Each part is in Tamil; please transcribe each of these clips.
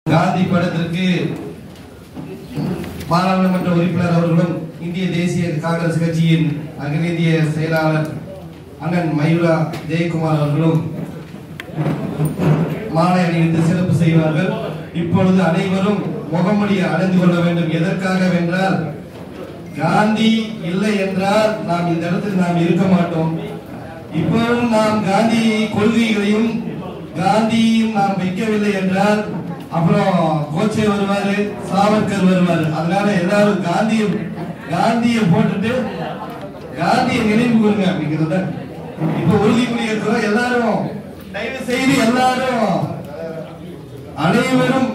காந்தி படத்திற்கு பாராளுமன்ற உறுப்பினர் அவர்களும் இந்திய தேசிய காங்கிரஸ் கட்சியின் அகில இந்திய செயலாளர் அண்ணன் மயூரா ஜெயக்குமார் அவர்களும் மாலை அணிவித்து சிறப்பு செய்வார்கள் இப்பொழுது அனைவரும் முகமூடி அணிந்து கொள்ள வேண்டும் எதற்காக வென்றால் காந்தி இல்லை என்றால் நாம் இந்த இடத்தில் நாம் இருக்க மாட்டோம் இப்பொழுதும் நாம் காந்தி கொள்கைகளையும் காந்தியும் நாம் வைக்கவில்லை என்றால் அப்புறம் கோச்சே வருவாரு சாவர்கர் வருவாரு அதனால எல்லாரும் காந்தியை காந்தியை போட்டுட்டு காந்தியை நினைவு கூறுங்க அப்படிங்கிறத இப்ப உறுதிமொழி இருக்கிறோம் எல்லாரும் தயவு செய்து எல்லாரும் அனைவரும்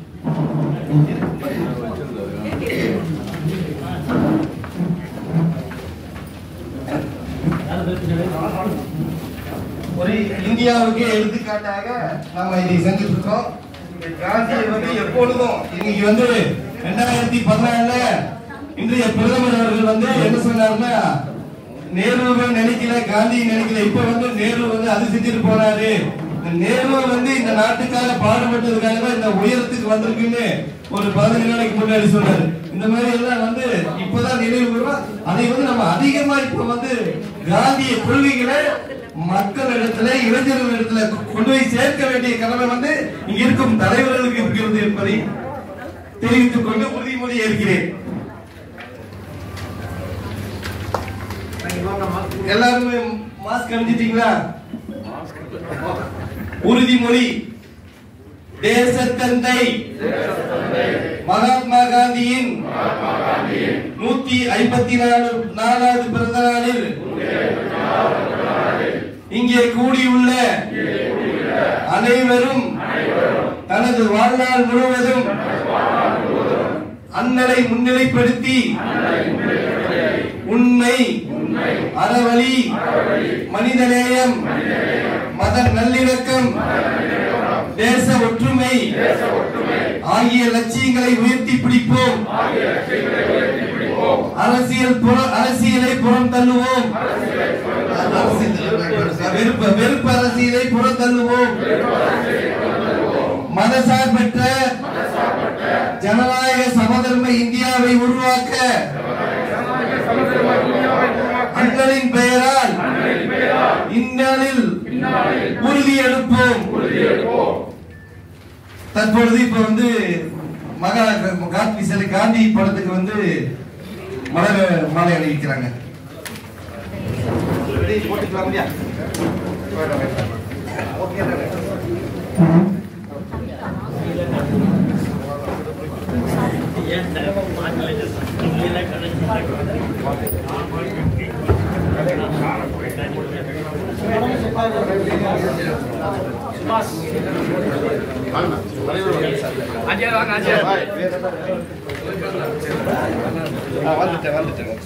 ஒரு இந்தியாவுக்கு எடுத்துக்காட்டாக நாம இதை செஞ்சுட்டு இருக்கோம் இந்த காந்தியை வந்து எப்பொழுதும் இன்னைக்கு வந்து ரெண்டாயிரத்தி பதினாலுல இன்றைய பிரதமர் அவர்கள் வந்து என்ன சொன்னாருன்னா நேருவை நினைக்கல காந்தி நினைக்கல இப்ப வந்து நேரு வந்து அது செஞ்சுட்டு போறாரு இந்த நேரு வந்து இந்த நாட்டுக்காக பாடுபட்டதுக்காக தான் இந்த உயரத்துக்கு வந்திருக்குன்னு ஒரு பதினஞ்சு நாளைக்கு முன்னாடி சொன்னாரு இந்த மாதிரி எல்லாம் வந்து இப்பதான் நினைவு கூறுவோம் அதை வந்து நம்ம அதிகமா இப்ப வந்து காந்திய கொள்கைகளை மக்களிடத்துல இளைஞர்களிடத்துல கொண்டு போய் சேர்க்க வேண்டிய கடமை வந்து இங்க இருக்கும் தலைவர்களுக்கு இருக்கிறது என்பதை தெரிவித்துக் கொண்டு உறுதிமொழி ஏற்கிறேன் எல்லாருமே மாஸ்க் அணிஞ்சிட்டீங்களா உறுதிமொழி தேசத்தந்தை மகாத்மா காந்தியின் நூத்தி ஐம்பத்தி நாலு நாலாவது பிறந்த நாளில் இங்கே கூடியுள்ள அனைவரும் தனது வாழ்நாள் முழுவதும் அண்ணலை முன்னிலைப்படுத்தி உண்மை அறவழி மனிதநேயம் மத நல்லிணக்கம் தேச ஒற்றுமை ஆகிய லட்சியங்களை உயர்த்தி பிடிப்போம் அரசியல் புற- அரசியலை புறம் தள்ளுவோம் வெறுப்பு வெறுப்பு அரசியலை புறம் தள்ளுவோம் மதசார்பற்ற ஜனநாயக சமதர்ம இந்தியாவை உருவாக்க அண்ணலின் பெயரால் இந்நாளில் உறுதி எடுப்போம் தற்பொழுது இப்ப வந்து மகா காந்தி சிலை காந்தி படத்துக்கு வந்து மலர் மாலை அணிவிக்கிறாங்க போட்டுக்கலாம் முடியா வந்துட்டேன் வந்துட்டேன்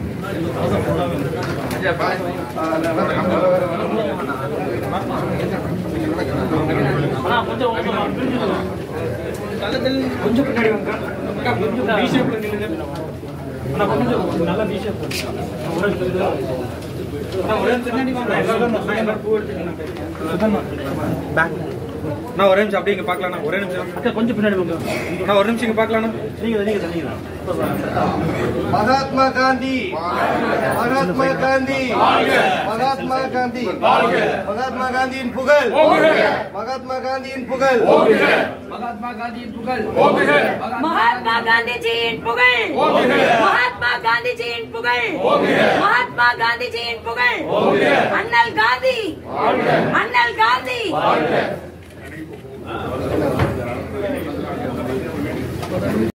கொஞ்சம் பின்னாடி வாங்க அக்கா, கொஞ்சம் பி ஷேப்ல நில்லுங்க அண்ணா கொஞ்சம் நல்லா பி ஷேப் ஒரு இடத்துல அண்ணா ஒரு இடத்துல பின்னாடி வாங்க எல்லாரும் நான் எல்லாரும் பூ எடுத்துக்கணும் பேக் நான் ஒரே நிமிஷம் அப்படியே இங்க பார்க்கலாம் ஒரே நிமிஷம் அக்கா கொஞ்சம் பின்னாடி வாங்க நான் ஒரு நிமிஷம் இங்க பார்க்கலாம் நீங்க தான், நீங்க தான், நீங்க தான். மகாத்மா காந்தி மகாத்மா காந்தி மகாத்மா காந்தி மகாத்மா காந்தியின் புகழ் மகாத்மா காந்தியின் புகழ் மகாத்மா காந்தியின் புகழ் மகாத்மா காந்திஜியின் புகழ் மகாத்மா காந்திஜியின் புகழ் மகாத்மா காந்திஜியின் புகழ் அண்ணல் காந்தி அண்ணல் காந்தி